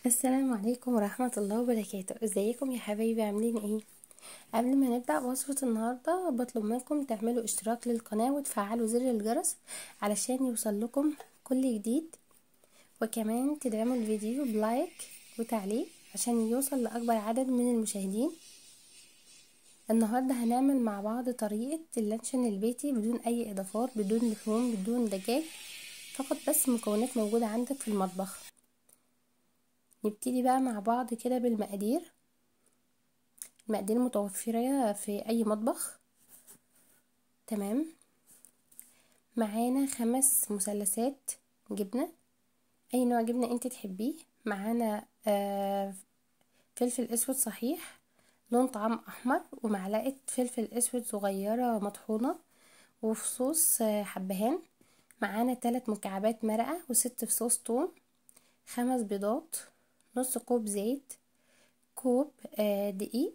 السلام عليكم ورحمة الله وبركاته ازيكم يا حبايبي عاملين ايه قبل ما نبدأ وصفة النهاردة بطلب منكم تعملوا اشتراك للقناة وتفعلوا زر الجرس علشان يوصل لكم كل جديد وكمان تدعموا الفيديو بلايك وتعليق عشان يوصل لأكبر عدد من المشاهدين النهاردة هنعمل مع بعض طريقة اللانشون البيتي بدون اي اضافات بدون لحوم بدون دجاج فقط بس مكونات موجودة عندك في المطبخ نبتدي بقى مع بعض كده بالمقادير المقادير متوفرة في اي مطبخ تمام معانا خمس مثلثات جبنة اي نوع جبنة انت تحبيه معانا آه فلفل اسود صحيح لون طعام احمر ومعلقة فلفل اسود صغيرة مطحونة وفصوص آه حبهان معانا ثلاث مكعبات مرقة وست فصوص توم خمس بيضات نص كوب زيت كوب آه دقيق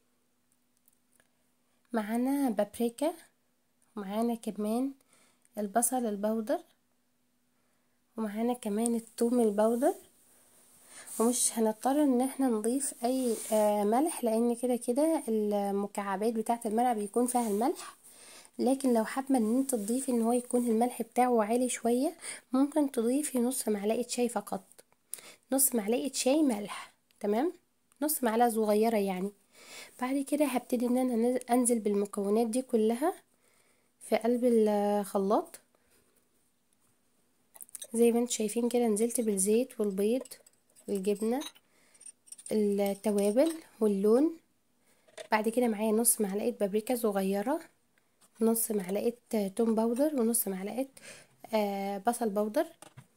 معانا بابريكا ومعانا كمان البصل البودر ومعانا كمان الثوم البودر ومش هنضطر ان احنا نضيف اي آه ملح لان كده كده المكعبات بتاعه المرقه بيكون فيها الملح لكن لو حابه ان انت تضيفي ان هو يكون الملح بتاعه عالي شويه ممكن تضيفي نص معلقه شاي فقط نص معلقه شاي ملح تمام نص معلقه صغيره يعني بعد كده هبتدي ان انا انزل بالمكونات دي كلها في قلب الخلاط زي ما انتم شايفين كده نزلت بالزيت والبيض الجبنه التوابل واللون بعد كده معايا نص معلقه بابريكا صغيره نص معلقه توم باودر ونص معلقه آه بصل باودر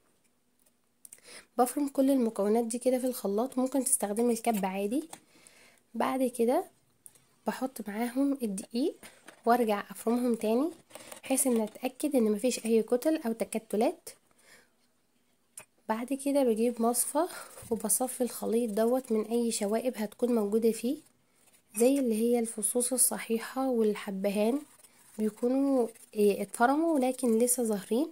بفرم كل المكونات دي كده في الخلاط ممكن تستخدمي الكب عادي بعد كده بحط معاهم الدقيق وارجع افرمهم تاني بحيث ان اتاكد ان مفيش اي كتل او تكتلات بعد كده بجيب مصفى وبصفي الخليط دوت من اي شوائب هتكون موجودة فيه زي اللي هي الفصوص الصحيحة والحبهان بيكونوا اتفرموا لكن لسه ظاهرين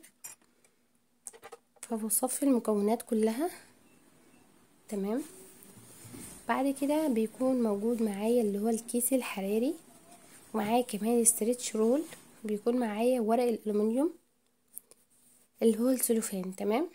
فبصفي المكونات كلها تمام بعد كده بيكون موجود معايا اللي هو الكيس الحراري ومعايا كمان ستريتش رول بيكون معايا ورق الالومنيوم اللي هو السلوفان تمام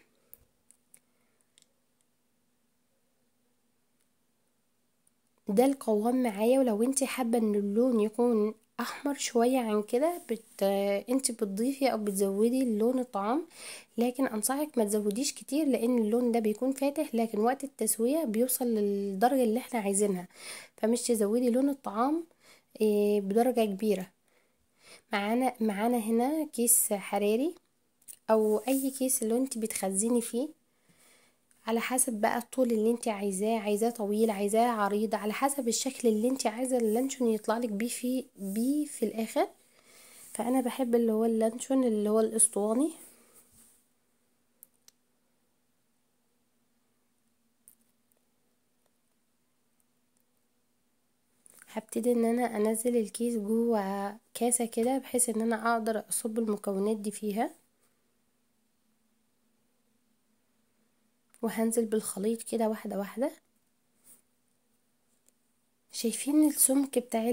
ده القوام معايا ولو انت حابه ان اللون يكون احمر شويه عن كده بت... انت بتضيفي او بتزودي لون الطعام لكن انصحك ما تزوديش كتير لان اللون ده بيكون فاتح لكن وقت التسويه بيوصل للدرجه اللي احنا عايزينها فمش تزودي لون الطعام بدرجه كبيره معانا معانا هنا كيس حراري او اي كيس اللي انت بتخزني فيه على حسب بقى الطول اللي انت عايزاه عايزاه طويل عايزاه عريض على حسب الشكل اللي انت عايزه اللانشون يطلع لك بيه في بيه في الاخر فانا بحب اللي هو اللانشون اللي هو الاسطواني هبتدي ان انا انزل الكيس جوه كاسه كده بحيث ان انا اقدر اصب المكونات دي فيها وهنزل بالخليط كده واحده واحده شايفين السمك بتاع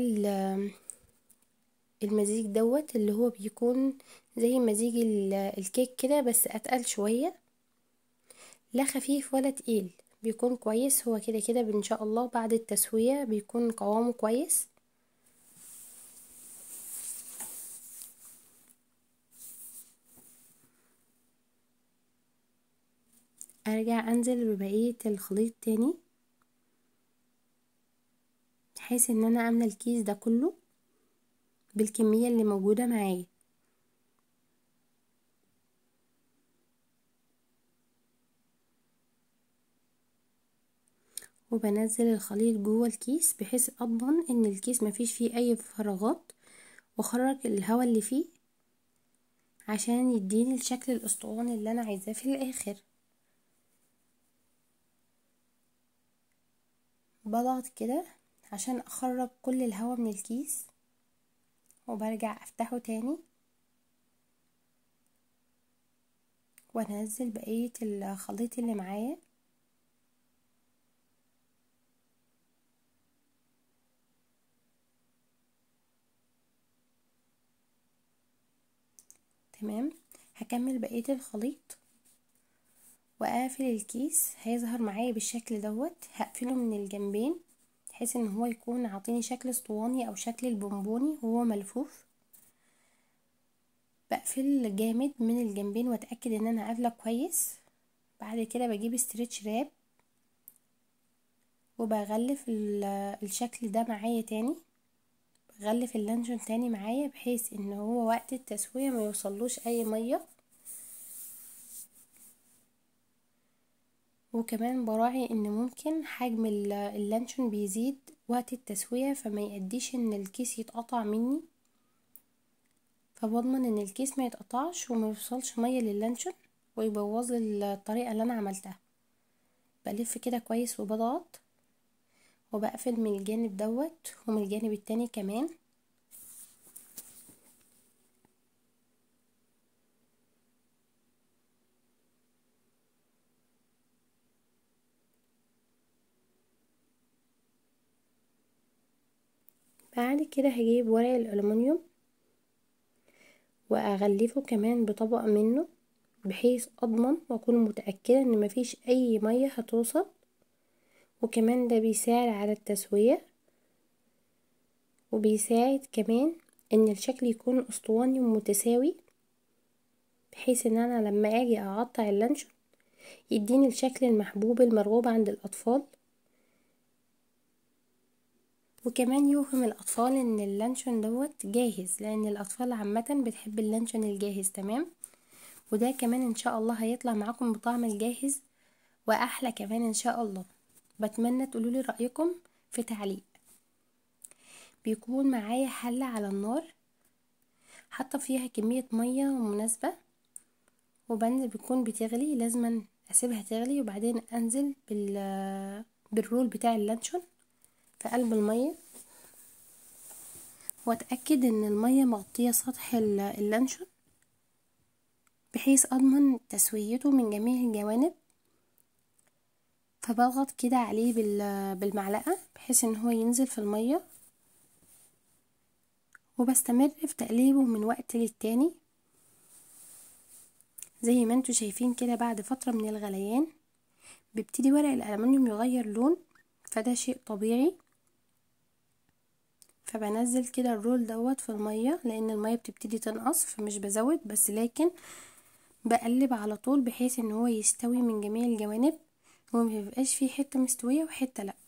المزيج دوت اللي هو بيكون زي مزيج الكيك كده بس اتقل شويه لا خفيف ولا تقيل بيكون كويس هو كده كده ان شاء الله بعد التسويه بيكون قوامه كويس ارجع انزل ببقية الخليط تاني بحيث ان انا املى الكيس ده كله بالكمية اللي موجودة معايا وبنزل الخليط جوه الكيس بحيث اضمن ان الكيس مفيش فيه اي فراغات واخرج الهواء اللي فيه عشان يديني الشكل الاسطواني اللي انا عايزاه في الاخر بضغط كده عشان اخرج كل الهواء من الكيس وبرجع افتحه تاني وانزل بقية الخليط اللي معايا تمام هكمل بقية الخليط واقفل الكيس هيظهر معايا بالشكل دوت هقفله من الجنبين بحيث ان هو يكون عاطيني شكل اسطواني او شكل البونبوني وهو ملفوف بقفل جامد من الجنبين واتاكد ان انا قافله كويس بعد كده بجيب استريتش راب وبغلف الشكل ده معايا تاني بغلف اللانشون تاني معايا بحيث ان هو وقت التسوية ما يوصلوش اي مية وكمان براعي ان ممكن حجم اللانشون بيزيد وقت التسوية فما يأديش ان الكيس يتقطع مني فبضمن ان الكيس ما يتقطعش وما يوصلش مية لللانشون ويبوظ الطريقة اللي انا عملتها بلف كده كويس وبضغط وبقفل من الجانب دوت ومن الجانب التاني كمان بعد كده هجيب ورق الألمنيوم واغلفه كمان بطبقة منه بحيث اضمن واكون متأكدة ان مفيش اي مية هتوصل وكمان ده بيساعد على التسوية وبيساعد كمان ان الشكل يكون اسطواني ومتساوي بحيث ان انا لما اجي اقطع اللانشون يديني الشكل المحبوب المرغوب عند الاطفال وكمان يوهم الاطفال ان اللانشون دوت جاهز لان الاطفال عامه بتحب اللانشون الجاهز تمام وده كمان ان شاء الله هيطلع معاكم بطعم الجاهز واحلى كمان ان شاء الله بتمنى تقولولي رايكم في تعليق بيكون معايا حله على النار حاطه فيها كميه ميه مناسبه وبنزل بتكون بتغلي لازما اسيبها تغلي وبعدين انزل بال بالرول بتاع اللانشون في قلب المية واتأكد ان المية مغطية سطح اللانشون بحيث اضمن تسويته من جميع الجوانب فبضغط كده عليه بالمعلقة بحيث ان هو ينزل في المية وبستمر في تقليبه من وقت للتاني زي ما انتوا شايفين كده بعد فترة من الغليان بيبتدي ورق الألمنيوم يغير لون فده شيء طبيعي فبنزل كده الرول دوت في المية لان المية بتبتدي تنقص فمش بزود بس لكن بقلب على طول بحيث ان هو يستوي من جميع الجوانب وميبقاش فيه حتة مستوية وحتة لا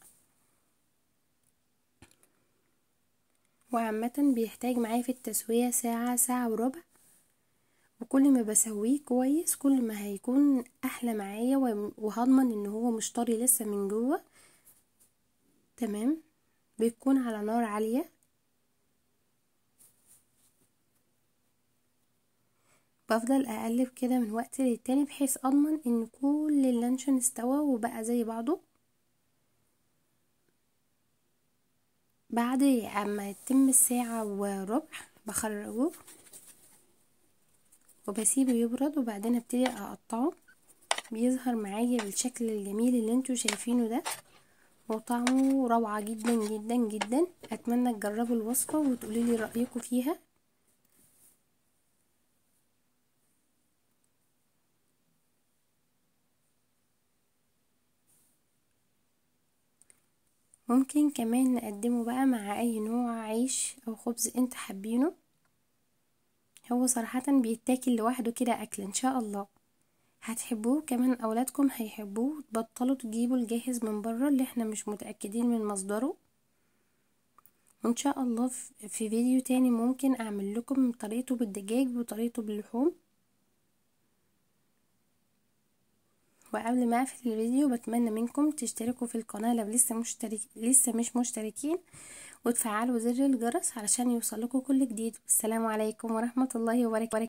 وعامة بيحتاج معايا في التسوية ساعة ساعة وربع وكل ما بسويه كويس كل ما هيكون احلى معايا وهضمن ان هو مش طري لسه من جوه تمام بيكون على نار عالية بفضل اقلب كده من وقت للتاني بحيث اضمن ان كل اللانشون استوى وبقى زي بعضه بعد اما يتم الساعة وربع بخرجه وبسيبه يبرد وبعدين ابتدي اقطعه بيظهر معايا بالشكل الجميل اللي انتوا شايفينه ده وطعمه روعة جدا جدا جدا اتمنى تجربوا الوصفة وتقولوا لي رأيكم فيها ممكن كمان نقدمه بقى مع اي نوع عيش او خبز انت حابينه هو صراحة بيتاكل لوحده كده اكل ان شاء الله هتحبوه كمان اولادكم هيحبوه تبطلوا تجيبوا الجاهز من بره اللي احنا مش متأكدين من مصدره وان شاء الله في فيديو تاني ممكن اعمل لكم طريقته بالدجاج وطريقته باللحوم وقبل ما اقفل الفيديو بتمنى منكم تشتركوا في القناة لو لسه مشترك لسه مش مشتركين وتفعلوا زر الجرس علشان يوصلكوا كل جديد والسلام عليكم ورحمة الله وبركاته